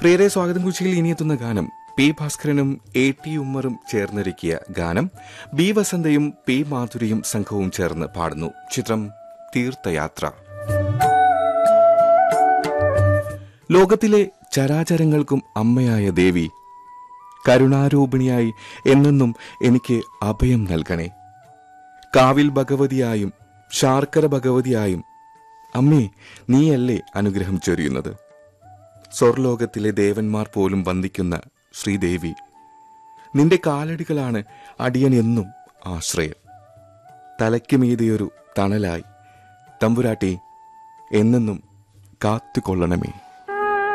പ്രിയരെ സ്വാഗതം കുച്ചിയിൽ ഇനിയെത്തുന്ന ഗാനം പി ഭാസ്കരനും എ ടി ഉമ്മറും ചേർന്നൊരുക്കിയ ഗാനം ബി വസന്തയും പി മാധുരിയും സംഘവും ചേർന്ന് പാടുന്നു ചിത്രം തീർത്ഥയാത്ര ലോകത്തിലെ ചരാചരങ്ങൾക്കും അമ്മയായ ദേവി കരുണാരൂപിണിയായി എന്നെന്നും എനിക്ക് അഭയം നൽകണേ കാവിൽ ഭഗവതിയായും ശാർക്കര ഭഗവതിയായും അമ്മേ നീയല്ലേ അനുഗ്രഹം ചൊരിയുന്നത് സ്വർലോകത്തിലെ ദേവന്മാർ പോലും വന്ദിക്കുന്ന ശ്രീദേവി നിന്റെ കാലടികളാണ് അടിയൻ എന്നും ആശ്രയം തലയ്ക്ക് മീതെയൊരു തണലായി തമ്പുരാട്ടി എന്നെന്നും കാത്തുകൊള്ളണമേ